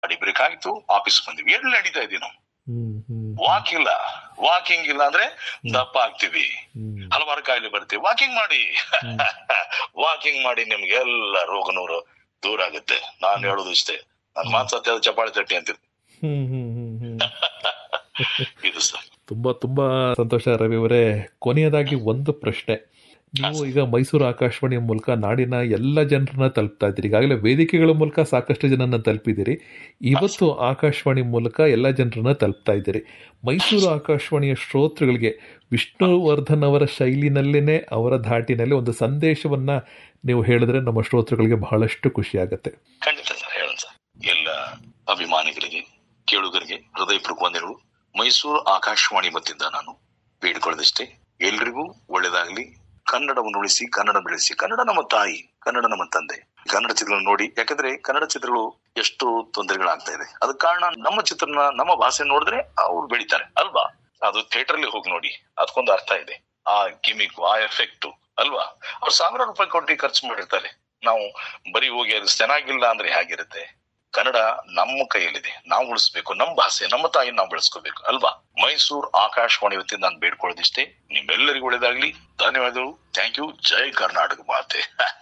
ಗಾಡಿ ಬ್ರೇಕ್ ಆಯ್ತು ಆಫೀಸ್ ಬಂದ್ವಿ ಎಲ್ಲಿ ನಡೀತಾ ಇದೀವಿ ನಾವು ಹ್ಮ್ ಹ್ಮ್ ವಾಕ್ ಇಲ್ಲ ವಾಕಿಂಗ್ ಇಲ್ಲ ಅಂದ್ರೆ ದಪ್ಪ ಆಗ್ತೀವಿ ಹ್ಮ್ ಹಲವಾರು ಕಾಯಿಲೆ ಬರುತ್ತೆ ವಾಕಿಂಗ್ ಮಾಡಿ ವಾಕಿಂಗ್ ಮಾಡಿ ನಿಮ್ಗೆ ಎಲ್ಲ ರೋಗ ನೂರು ದೂರ ಆಗುತ್ತೆ ನಾನ್ ಹೇಳೋದು ಇಷ್ಟೇ ನನ್ ಮಾತು ಸತ್ಯ ಅದು ಚಪಾಳಿ ತಟ್ಟಿ ಅಂತಿದ್ ಹ್ಮ್ ಹ್ಮ್ ಹ್ಮ್ ಹ್ಮ್ ಇದು ಸರ್ ತುಂಬಾ ತುಂಬಾ ಸಂತೋಷ ರವಿ ಅವರೇ ಕೊನೆಯದಾಗಿ ಒಂದು ಪ್ರಶ್ನೆ ನೀವು ಈಗ ಮೈಸೂರು ಆಕಾಶವಾಣಿಯ ಮೂಲಕ ನಾಡಿನ ಎಲ್ಲ ಜನರನ್ನ ತಲುಪ್ತಾ ಇದ್ದೀರಿ ಈಗಾಗಲೇ ವೇದಿಕೆಗಳ ಮೂಲಕ ಸಾಕಷ್ಟು ಜನನ್ನ ತಲುಪಿದ್ದೀರಿ ಇವತ್ತು ಆಕಾಶವಾಣಿ ಮೂಲಕ ಎಲ್ಲ ಜನರನ್ನ ತಲುಪ್ತಾ ಇದ್ದೀರಿ ಮೈಸೂರು ಆಕಾಶವಾಣಿಯ ಶ್ರೋತೃಗಳಿಗೆ ವಿಷ್ಣುವರ್ಧನ್ ಅವರ ಶೈಲಿನಲ್ಲೇನೆ ಅವರ ಧಾಟಿನಲ್ಲಿ ಒಂದು ಸಂದೇಶವನ್ನ ನೀವು ಹೇಳಿದ್ರೆ ನಮ್ಮ ಶ್ರೋತೃಗಳಿಗೆ ಬಹಳಷ್ಟು ಖುಷಿ ಆಗತ್ತೆ ಖಂಡಿತ ಸರ್ ಹೇಳೋಣ ಸರ್ ಎಲ್ಲ ಅಭಿಮಾನಿಗಳಿಗೆ ಕೇಳುಗರಿಗೆ ಹೃದಯಪೂರ್ವಕ ವಂದನೆಗಳು ಮೈಸೂರು ಆಕಾಶವಾಣಿ ವತಿಯಿಂದ ನಾನು ಬೇಡಿಕೊಳ್ಳದಷ್ಟೇ ಎಲ್ರಿಗೂ ಒಳ್ಳೇದಾಗ್ಲಿ ಕನ್ನಡವನ್ನು ಉಳಿಸಿ ಕನ್ನಡ ಬೆಳೆಸಿ ಕನ್ನಡ ನಮ್ಮ ತಾಯಿ ಕನ್ನಡ ನಮ್ಮ ತಂದೆ ಕನ್ನಡ ಚಿತ್ರಗಳನ್ನು ನೋಡಿ ಯಾಕಂದ್ರೆ ಕನ್ನಡ ಚಿತ್ರಗಳು ಎಷ್ಟು ತೊಂದರೆಗಳಾಗ್ತಾ ಇದೆ ಅದಕ್ಕೆ ಕಾರಣ ನಮ್ಮ ಚಿತ್ರನ ನಮ್ಮ ಭಾಷೆ ನೋಡಿದ್ರೆ ಅವ್ರು ಬೆಳಿತಾರೆ ಅಲ್ವಾ ಅದು ಥಿಯೇಟರ್ ಅಲ್ಲಿ ಹೋಗಿ ನೋಡಿ ಅದಕ್ಕೊಂದು ಅರ್ಥ ಇದೆ ಆ ಗಿಮಿಕ್ ಆ ಎಫೆಕ್ಟ್ ಅಲ್ವಾ ಅವ್ರು ಸಾವಿರಾರು ರೂಪಾಯಿ ಕೊಟ್ಟು ಖರ್ಚು ಮಾಡಿರ್ತಾರೆ ನಾವು ಬರೀ ಹೋಗಿ ಅದು ಚೆನ್ನಾಗಿಲ್ಲ ಅಂದ್ರೆ ಹೇಗಿರುತ್ತೆ ಕನ್ನಡ ನಮ್ಮ ಕೈಯಲ್ಲಿದೆ ನಾವು ಉಳಿಸ್ಬೇಕು ನಮ್ಮ ಭಾಷೆ ನಮ್ಮ ತಾಯಿ ನಾವು ಬೆಳೆಸ್ಕೋಬೇಕು ಅಲ್ವಾ ಮೈಸೂರು ಆಕಾಶವಾಣಿ ವತಿಯಿಂದ ನಾನು ಬೇಡ್ಕೊಳ್ಳೋದಿಷ್ಟೇ ನಿಮ್ಮೆಲ್ಲರಿಗೂ ಒಳ್ಳೇದಾಗ್ಲಿ ಧನ್ಯವಾದಗಳು ಥ್ಯಾಂಕ್ ಯು ಜೈ ಕರ್ನಾಟಕ ಮಾತೆ